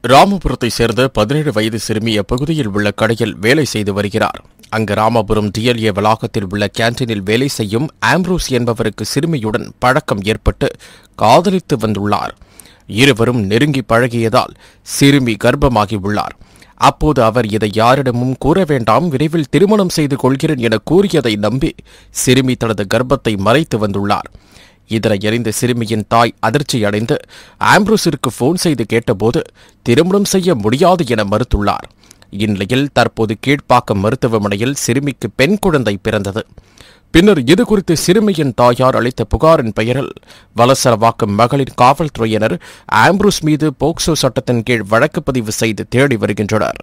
ராமபுரத்தை சேர்ந்த பதினேழு வயது சிறுமி அப்பகுதியில் உள்ள கடையில் வேலை செய்து வருகிறார் அங்கு ராமபுரம் டிஎல்ஏ வளாகத்தில் உள்ள கேன்டீனில் வேலை செய்யும் ஆம்ப்ரோஸ் என்பவருக்கு சிறுமியுடன் பழக்கம் ஏற்பட்டு காதலித்து வந்துள்ளார் இருவரும் நெருங்கி பழகியதால் சிறுமி கர்ப்பமாகி உள்ளார் அப்போது அவர் இதை யாரிடமும் கூற வேண்டாம் விரைவில் திருமணம் செய்து கொள்கிறேன் என கூறியதை நம்பி சிறுமி தனது கர்ப்பத்தை மறைத்து வந்துள்ளார் இதனை அறிந்த சிறுமியின் தாய் அதிர்ச்சியடைந்து ஆம்ப்ரோஸிற்கு போன் செய்து கேட்டபோது திருமணம் செய்ய முடியாது என மறுத்துள்ளார் இந்நிலையில் தற்போது கீழ்ப்பாக்கம் மருத்துவமனையில் சிறுமிக்கு பெண் குழந்தை பிறந்தது பின்னர் இது குறித்து சிறுமியின் தாயார் அளித்த புகாரின் பெயரில் வலசரவாக்கம் மகளிர் காவல்துறையினர் ஆம்ப்ரூஸ் மீது போக்சோ சட்டத்தின் கீழ் வழக்கு பதிவு செய்து தேடி வருகின்றனர்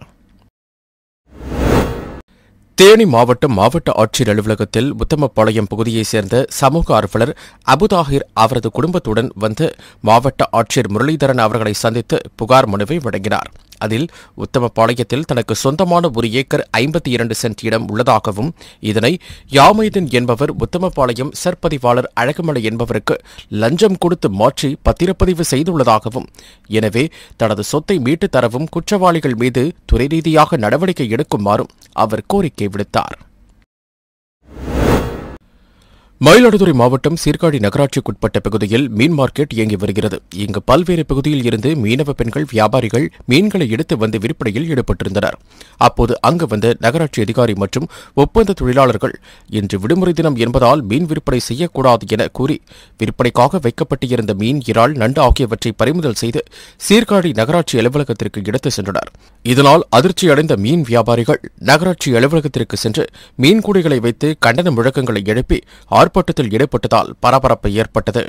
தேனி மாவட்டம் மாவட்ட ஆட்சியர் அலுவலகத்தில் உத்தமபாளையம் பகுதியைச் சேர்ந்த சமூக ஆர்வலர் அபுதாகிர் அவரது குடும்பத்துடன் வந்து மாவட்ட ஆட்சியர் முரளிதரன் அவர்களை சந்தித்து புகார் மனுவை வழங்கினார் அதில் உத்தமபாளையத்தில் தனக்கு சொந்தமான ஒரு ஏக்கர் ஐம்பத்தி இரண்டு சென்ட் இடம் உள்ளதாகவும் இதனை யாமைதன் என்பவர் உத்தமபாளையம் சற்பதிவாளர் அழகுமலை என்பவருக்கு லஞ்சம் கொடுத்து மாற்றி பத்திரப்பதிவு செய்துள்ளதாகவும் எனவே தனது சொத்தை மீட்டுத் தரவும் குற்றவாளிகள் மீது துறை ரீதியாக நடவடிக்கை எடுக்குமாறும் அவர் கோரிக்கை விடுத்தார் மயிலாடுதுறை மாவட்டம் சீர்காழி நகராட்சிக்குட்பட்ட பகுதியில் மீன் மார்க்கெட் இயங்கி வருகிறது இங்கு பல்வேறு பகுதியில் இருந்து மீனவ பெண்கள் வியாபாரிகள் மீன்களை எடுத்து வந்து விற்பனையில் ஈடுபட்டிருந்தனர் அப்போது அங்கு வந்த நகராட்சி அதிகாரி மற்றும் ஒப்பந்த தொழிலாளர்கள் இன்று விடுமுறை தினம் என்பதால் மீன் விற்பனை செய்யக்கூடாது என கூறி விற்பனைக்காக வைக்கப்பட்டிருந்த மீன் இறால் நண்டு ஆகியவற்றை பறிமுதல் செய்து சீர்காழி நகராட்சி அலுவலகத்திற்கு எடுத்து சென்றனர் இதனால் அதிர்ச்சியடைந்த மீன் வியாபாரிகள் நகராட்சி அலுவலகத்திற்கு சென்று மீன் கூடைகளை வைத்து கண்டன முழக்கங்களை எழுப்பி ஆர்ப்பாட்டத்தில் ஈடுபட்டதால் பரபரப்பு ஏற்பட்டது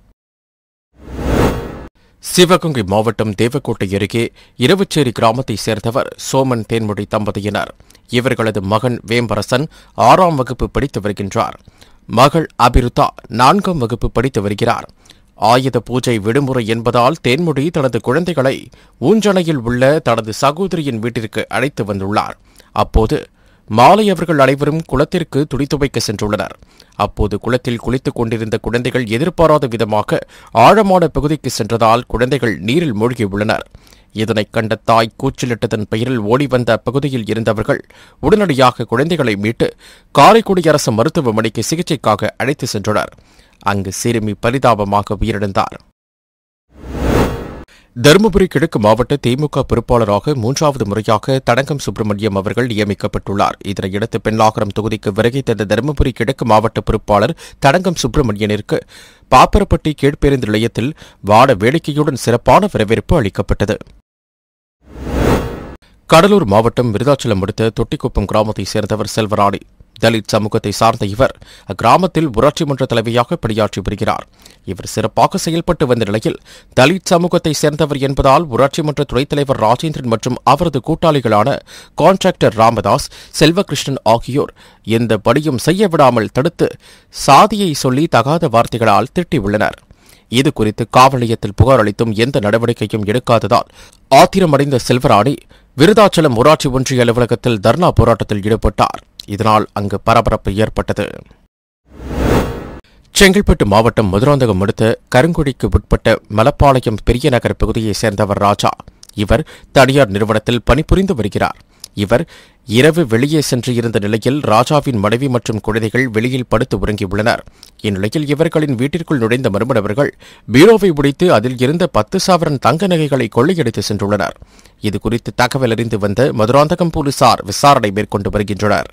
சிவகங்கை மாவட்டம் தேவக்கோட்டை அருகே இரவுச்சேரி கிராமத்தைச் சேர்ந்தவர் சோமன் தேன்மொழி தம்பதியினர் இவர்களது மகன் வேம்பரசன் ஆறாம் வகுப்பு படித்து வருகின்றார் மகள் அபிருதா நான்காம் வகுப்பு படித்து வருகிறார் ஆயுத பூஜை விடுமுறை என்பதால் தேன்மொழி தனது குழந்தைகளை ஊஞ்சனையில் உள்ள தனது சகோதரியின் வீட்டிற்கு அழைத்து வந்துள்ளார் அப்போது மாலை அவர்கள் அனைவரும் குளத்திற்கு துணி துவைக்க சென்றுள்ளனர் அப்போது குளத்தில் குளித்துக் கொண்டிருந்த குழந்தைகள் எதிர்பாராத விதமாக ஆழமான பகுதிக்கு சென்றதால் குழந்தைகள் நீரில் மூழ்கியுள்ளனர் இதனைக் கண்ட தாய் கூச்சலிட்டதன் பெயரில் ஓடி வந்த அப்பகுதியில் இருந்தவர்கள் உடனடியாக குழந்தைகளை மீட்டு காரைக்குடி அரசு மருத்துவமனைக்கு சிகிச்சைக்காக அழைத்து சென்றனர் அங்கு சிறுமி பரிதாபமாக உயிரிழந்தார் தருமபுரி கிழக்கு மாவட்ட திமுக பொறுப்பாளராக மூன்றாவது முறையாக தடங்கம் சுப்பிரமணியம் அவர்கள் நியமிக்கப்பட்டுள்ளார் இதனையடுத்து பெண்ணாகரம் தொகுதிக்கு வருகை தந்த தருமபுரி கிழக்கு மாவட்ட பொறுப்பாளர் தடங்கம் சுப்பிரமணியனிற்கு பாப்பரப்பட்டி கீழ்ப்பேருந்து நிலையத்தில் வாட வேடிக்கையுடன் சிறப்பான வரவேற்பு அளிக்கப்பட்டது கடலூர் மாவட்டம் விருதாச்சலம் அடுத்த தொட்டிக்குப்பம் கிராமத்தைச் சேர்ந்தவர் செல்வராணி தலித் சமூகத்தை சார்ந்த இவர் அக்கிராமத்தில் ஊராட்சி மன்ற தலைவியாக பணியாற்றி வருகிறார் இவர் சிறப்பாக செயல்பட்டு வந்த நிலையில் தலித் சமூகத்தை சேர்ந்தவர் என்பதால் ஊராட்சி மன்ற துணைத் தலைவர் ராஜேந்திரன் மற்றும் அவரது கூட்டாளிகளான கான்ட்ராக்டர் ராமதாஸ் செல்வகிருஷ்ணன் ஆகியோர் எந்த படியும் செய்ய விடாமல் தடுத்து சாதியை சொல்லி தகாத வார்த்தைகளால் திட்டியுள்ளனர் இது குறித்து காவல் நிலையத்தில் புகார் அளித்தும் எந்த நடவடிக்கையும் எடுக்காததால் ஆத்திரமடைந்த செல்வராணி விருதாச்சலம் ஊராட்சி ஒன்றிய அலுவலகத்தில் தர்ணா போராட்டத்தில் ஈடுபட்டார் இதனால் அங்கு பரபரப்பு ஏற்பட்டது செங்கல்பட்டு மாவட்டம் மதுராந்தகம் அடுத்த கருங்குடிக்கு உட்பட்ட மலப்பாளையம் பெரிய நகர் பகுதியைச் சேர்ந்தவர் ராஜா இவர் தனியார் நிறுவனத்தில் பணிபுரிந்து வருகிறார் இவர் இரவு வெளியே சென்று இருந்த நிலையில் ராஜாவின் மனைவி மற்றும் குழந்தைகள் வெளியில் படுத்து உறங்கியுள்ளனர் இந்நிலையில் இவர்களின் வீட்டிற்குள் நுழைந்த மர்ம நபர்கள் பீரோவை உடைத்து அதில் இருந்த பத்து சாவரன் தங்க நகைகளை கொள்ளையடித்து சென்றுள்ளனர் இதுகுறித்து தகவல் அறிந்து வந்த மதுராந்தகம் போலீசார் விசாரணை மேற்கொண்டு வருகின்றனர்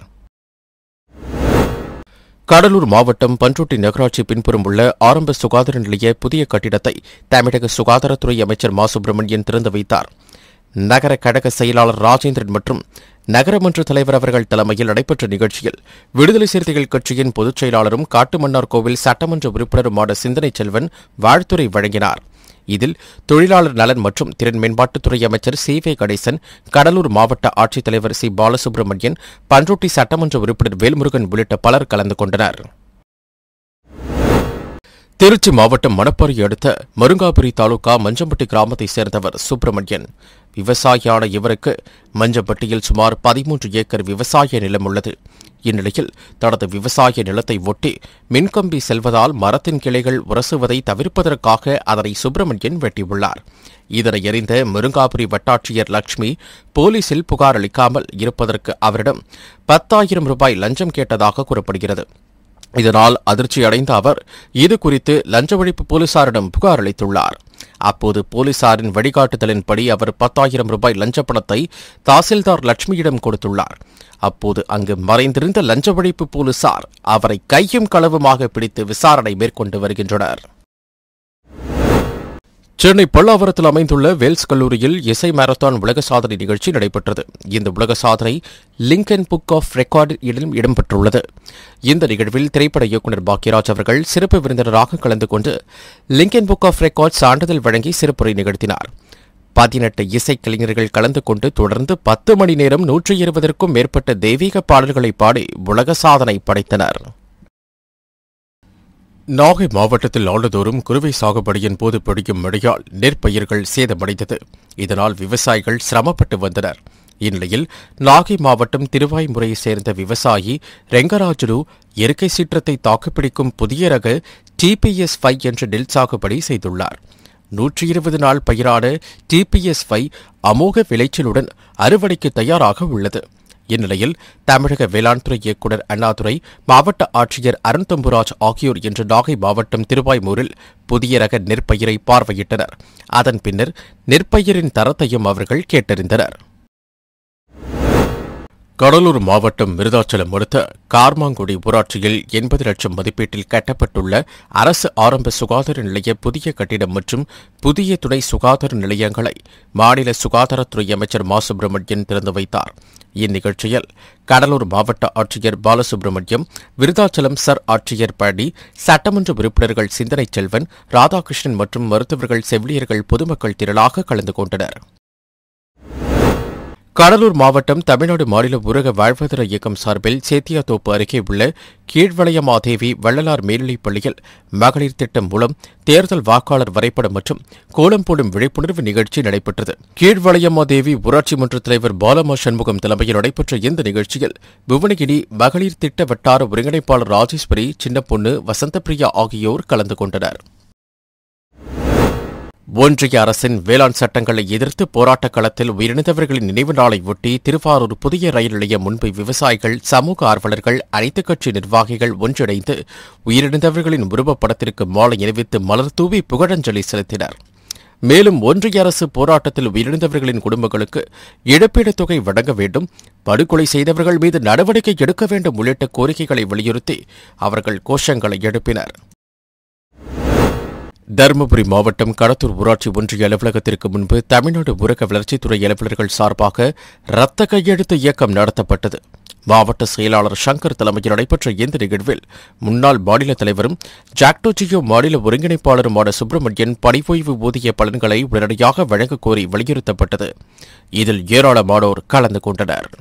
கடலூர் மாவட்டம் பன்ருட்டி நகராட்சி பின்புறம் உள்ள ஆரம்ப சுகாதார நிலைய புதிய கட்டிடத்தை தமிழக சுகாதாரத்துறை அமைச்சர் மா சுப்பிரமணியன் திறந்து வைத்தார் நகர கழக செயலாளர் ராஜேந்திரன் மற்றும் நகரமன்ற தலைவர் அவர்கள் தலைமையில் நடைபெற்ற நிகழ்ச்சியில் விடுதலை சிறுத்தைகள் கட்சியின் பொதுச் செயலாளரும் காட்டுமன்னார் கோவில் சட்டமன்ற உறுப்பினருமான சிந்தனை செல்வன் வாழ்த்துரை வழங்கினார் இதில் தொழிலாளர் நலன் மற்றும் திறன் மேம்பாட்டுத்துறை அமைச்சர் சி வே கணேசன் கடலூர் மாவட்ட ஆட்சித்தலைவர் சி பாலசுப்ரமணியன் பன்ருட்டி சட்டமன்ற உறுப்பினர் வேல்முருகன் உள்ளிட்ட பலர் கலந்து கொண்டனர் திருச்சி மாவட்டம் மணப்பாறை அடுத்த மருங்காபுரி தாலுகா மஞ்சம்பட்டி கிராமத்தைச் சேர்ந்தவர் சுப்பிரமணியன் விவசாயியான இவருக்கு மஞ்சம்பட்டியில் சுமார் பதிமூன்று ஏக்கர் விவசாய நிலம் உள்ளது இந்நிலையில் தனது விவசாய நிலத்தை ஒட்டி மின்கம்பி செல்வதால் மரத்தின் கிளைகள் உரசுவதை தவிர்ப்பதற்காக அதனை சுப்பிரமணியன் வெட்டியுள்ளார் இதனை அறிந்த மருங்காபுரி வட்டாட்சியர் லட்சுமி போலீசில் புகார் அளிக்காமல் இருப்பதற்கு அவரிடம் பத்தாயிரம் ரூபாய் லஞ்சம் கேட்டதாக கூறப்படுகிறது இதனால் அதிர்ச்சி அடைந்த அவர் இது குறித்து லஞ்ச ஒழிப்பு போலீசாரிடம் புகார் அளித்துள்ளார் அப்போது போலீசாரின் வழிகாட்டுதலின்படி அவர் பத்தாயிரம் ரூபாய் லஞ்ச பணத்தை தாசில்தார் லட்சுமியிடம் கொடுத்துள்ளார் அப்போது அங்கு மறைந்திருந்த லஞ்ச ஒழிப்பு போலீசார் அவரை கையும் களவுமாக பிடித்து விசாரணை மேற்கொண்டு வருகின்றனர் சென்னை பல்லாவரத்தில் அமைந்துள்ள வேல்ஸ் கல்லூரியில் இசை மாரத்தான் உலக சாதனை நிகழ்ச்சி நடைபெற்றது இந்த உலக சாதனை லிங்கன் புக் ஆஃப் ரெக்கார்டிலும் இடம்பெற்றுள்ளது இந்த நிகழ்வில் திரைப்பட இயக்குநர் பாக்யராஜ் அவர்கள் சிறப்பு விருந்தினராக கலந்து கொண்டு லிங்கன் புக் ஆஃப் ரெக்கார்ட் சான்றிதழ் வழங்கி சிறப்புரை நிகழ்த்தினார் பதினெட்டு இசைக்கலைஞர்கள் கலந்து கொண்டு தொடர்ந்து பத்து மணி நேரம் நூற்றி இருபதற்கும் மேற்பட்ட தெய்வீக பாடல்களை பாடி உலக சாதனை படைத்தனர் நாகை மாவட்டத்தில் ஆண்டுதோறும் குறுவை சாகுபடியின் போது பிடிக்கும் மழையால் நெற்பயிர்கள் சேதமடைந்தது இதனால் விவசாயிகள் சிரமப்பட்டு வந்தனர் இந்நிலையில் நாகை மாவட்டம் திருவாய்முறையைச் சேர்ந்த விவசாயி ரெங்கராஜுலு இயற்கை சீற்றத்தை தாக்குப்பிடிக்கும் புதிய ரக டிபிஎஸ் ஃபைவ் என்ற நெல் சாகுபடி செய்துள்ளார் நூற்றி இருபது நாள் பயிரான டிபிஎஸ் ஃபைவ் அமோக விளைச்சலுடன் அறுவடைக்கு தயாராக உள்ளது இந்நிலையில் தமிழக வேளாண் துறை இயக்குநர் அண்ணாதுரை மாவட்ட ஆட்சியர் அருண் தம்புராஜ் ஆகியோர் இன்று நாகை மாவட்டம் திருவாய்மூரில் புதிய ரக நெற்பயிரை பார்வையிட்டனர் அதன் பின்னர் நெற்பயிரின் தரத்தையும் அவர்கள் கேட்டறிந்தனர் கடலூர் மாவட்டம் விருதாச்சலம் அடுத்த கார்மாங்குடி ஊராட்சியில் எண்பது லட்சம் மதிப்பீட்டில் கட்டப்பட்டுள்ள அரசு ஆரம்ப சுகாதார நிலைய புதிய கட்டிடம் மற்றும் புதிய துணை சுகாதார நிலையங்களை மாநில சுகாதாரத்துறை அமைச்சர் மா சுப்பிரமணியன் திறந்து வைத்தார் இந்நிகழ்ச்சியில் கடலூர் மாவட்ட ஆட்சியர் பாலசுப்ரமணியம் விருதாச்சலம் சர் ஆட்சியர் பழனி சட்டமன்ற உறுப்பினர்கள் சிந்தனை செல்வன் ராதாகிருஷ்ணன் மற்றும் மருத்துவர்கள் செவிலியர்கள் பொதுமக்கள் திரளாக கலந்து கொண்டனர் கடலூர் மாவட்டம் தமிழ்நாடு மாநில ஊரக வாழ்வாதார இயக்கம் சார்பில் சேத்தியாத்தோப்பு அருகே உள்ள கீழ்வளையமாதேவி வள்ளலார் மேல்நிலைப் பள்ளியில் மகளிர் திட்டம் மூலம் தேர்தல் வாக்காளர் வரைபடம் மற்றும் கோலம் போடும் விழிப்புணர்வு நிகழ்ச்சி நடைபெற்றது கீழ்வளையமாதேவி ஊராட்சி மன்ற தலைவர் பாலமா சண்முகம் தலைமையில் நடைபெற்ற இந்த நிகழ்ச்சியில் புவனகிரி மகளிர் திட்ட வட்டார ஒருங்கிணைப்பாளர் ராஜேஸ்வரி சின்னப்பொண்ணு வசந்தபிரியா ஆகியோர் கலந்து கொண்டனர் ஒன்றிய அரசின் வேளாண் சட்டங்களை எதிர்த்து போராட்டக் களத்தில் உயிரிழந்தவர்களின் நினைவு நாளை ஒட்டி திருவாரூர் புதிய ரயில் நிலையம் முன்பு விவசாயிகள் சமூக ஆர்வலர்கள் அனைத்துக் கட்சி நிர்வாகிகள் ஒன்றிணைந்து உயிரிழந்தவர்களின் உருவப்படத்திற்கு மாலை அணிவித்து மலர் தூவி புகழஞ்சலி செலுத்தினர் மேலும் ஒன்றிய அரசு போராட்டத்தில் உயிரிழந்தவர்களின் குடும்பங்களுக்கு இழப்பீட்டுத் தொகை வழங்க வேண்டும் படுகொலை செய்தவர்கள் மீது நடவடிக்கை எடுக்க வேண்டும் உள்ளிட்ட கோரிக்கைகளை வலியுறுத்தி அவர்கள் கோஷங்களை எழுப்பினர் தருமபுரி மாவட்டம் கடத்தூர் ஊராட்சி ஒன்றிய அலுவலகத்திற்கு முன்பு தமிழ்நாடு ஊரக வளர்ச்சித்துறை அலுவலர்கள் சார்பாக ரத்த கையெழுத்து இயக்கம் நடத்தப்பட்டது மாவட்ட செயலாளர் சங்கர் தலைமையில் நடைபெற்ற இந்த நிகழ்வில் முன்னாள் மாநில தலைவரும் ஜாக்டோஜியோ மாநில ஒருங்கிணைப்பாளருமான சுப்பிரமணியன் பணிவோய்வு ஊதிய பலன்களை உடனடியாக வழங்கக் கோரி வலியுறுத்தப்பட்டது இதில் ஏராளமானோர் கலந்து கொண்டனர்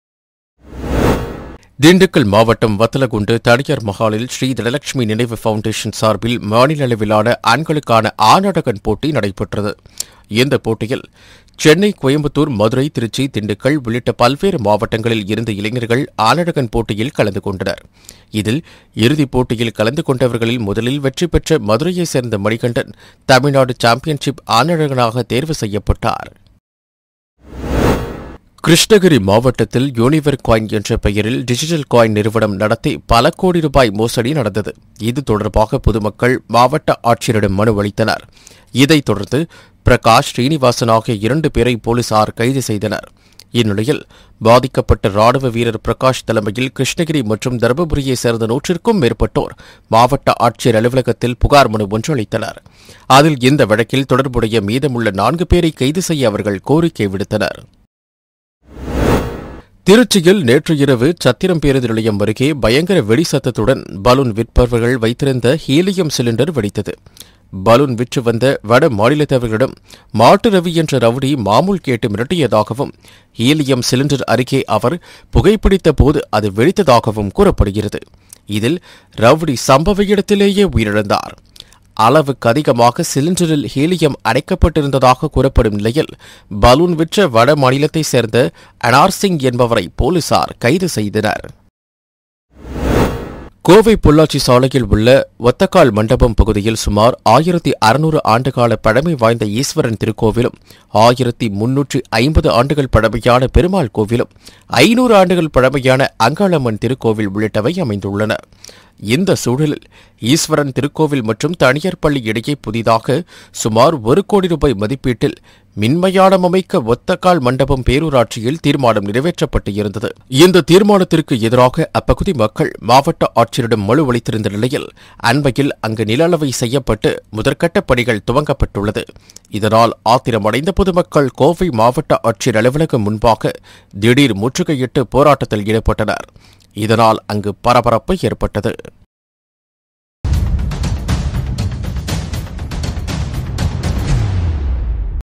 திண்டுக்கல் மாவட்டம் வத்தலகுண்டு தனியார் மஹாலில் ஸ்ரீ தனலட்சுமி நினைவு ஃபவுண்டேஷன் சார்பில் மாநில அளவிலான ஆண்களுக்கான ஆணழகன் போட்டி நடைபெற்றது இந்த போட்டியில் சென்னை கோயம்புத்தூர் மதுரை திருச்சி திண்டுக்கல் உள்ளிட்ட பல்வேறு மாவட்டங்களில் இருந்த இளைஞர்கள் ஆணழகன் போட்டியில் கலந்து கொண்டனர் இதில் இறுதிப் போட்டியில் கலந்து கொண்டவர்களில் முதலில் வெற்றி பெற்ற மதுரையைச் சேர்ந்த மணிகண்டன் தமிழ்நாடு சாம்பியன்ஷிப் ஆணழகனாக தேர்வு செய்யப்பட்டார் கிருஷ்ணகிரி மாவட்டத்தில் யூனிவர் காயின் என்ற பெயரில் டிஜிட்டல் காயின் நிறுவனம் நடத்தி பல கோடி ரூபாய் மோசடி நடந்தது இது தொடர்பாக பொதுமக்கள் மாவட்ட ஆட்சியரிடம் மனு அளித்தனர் இதைத் தொடர்ந்து பிரகாஷ் ஸ்ரீனிவாசன் ஆகிய இரண்டு பேரை போலீசார் கைது செய்தனர் இந்நிலையில் பாதிக்கப்பட்ட ராணுவ வீரர் பிரகாஷ் தலைமையில் கிருஷ்ணகிரி மற்றும் தருமபுரியைச் சேர்ந்த நூற்றிற்கும் மேற்பட்டோர் மாவட்ட ஆட்சியர் அலுவலகத்தில் புகார் மனு ஒன்று அளித்தனர் அதில் இந்த வழக்கில் தொடர்புடைய மீதமுள்ள நான்கு பேரை கைது செய்ய அவர்கள் கோரிக்கை விடுத்தனர் திருச்சியில் நேற்று இரவு சத்திரம் பேருந்து நிலையம் அருகே பயங்கர வெடி சத்தத்துடன் பலூன் விற்பவர்கள் வைத்திருந்த ஹீலியம் சிலிண்டர் வெடித்தது பலூன் விற்று வந்த வட மாநிலத்தவர்களிடம் மாட்டு ரவி என்ற ரவுடி மாமூல் கேட்டு மிரட்டியதாகவும் ஹீலியம் சிலிண்டர் அருகே அவர் புகைப்பிடித்த போது அது வெடித்ததாகவும் கூறப்படுகிறது இதில் ரவுடி சம்பவ இடத்திலேயே உயிரிழந்தார் அளவுக்கு அதிகமாக சிலிண்டரில் ஹீலியம் அடைக்கப்பட்டிருந்ததாக கூறப்படும் நிலையில் பலூன் விற்ற வட மாநிலத்தைச் சேர்ந்த அனார் சிங் என்பவரை போலீசார் கைது செய்தனர் கோவை பொள்ளாச்சி சாலையில் உள்ள ஒத்தக்கால் மண்டபம் பகுதியில் சுமார் ஆயிரத்தி அறுநூறு ஆண்டுகால பழமை வாய்ந்த ஈஸ்வரன் திருக்கோவிலும் ஆயிரத்தி முன்னூற்றி ஐம்பது ஆண்டுகள் பழமையான பெருமாள் கோவிலும் ஐநூறு ஆண்டுகள் பழமையான அங்காளம்மன் திருக்கோவில் உள்ளிட்டவை அமைந்துள்ளன இந்த சூழலில் ஈஸ்வரன் திருக்கோவில் மற்றும் தனியார் பள்ளி இடையே புதிதாக சுமார் ஒரு கோடி ரூபாய் மதிப்பீட்டில் மின்மயானம் அமைக்க ஒத்தக்கால் மண்டபம் பேரூராட்சியில் தீர்மானம் நிறைவேற்றப்பட்டு இருந்தது இந்த தீர்மானத்திற்கு எதிராக அப்பகுதி மக்கள் மாவட்ட ஆட்சியரிடம் மனு அளித்திருந்த நிலையில் அண்மையில் அங்கு நில அளவை செய்யப்பட்டு முதற்கட்ட பணிகள் துவங்கப்பட்டுள்ளது இதனால் ஆத்திரமடைந்த பொதுமக்கள் கோவை மாவட்ட ஆட்சியர் அலுவலகம் முன்பாக திடீர் முற்றுகையிட்டு போராட்டத்தில் ஈடுபட்டனர் இதனால் அங்கு பரபரப்பு ஏற்பட்டது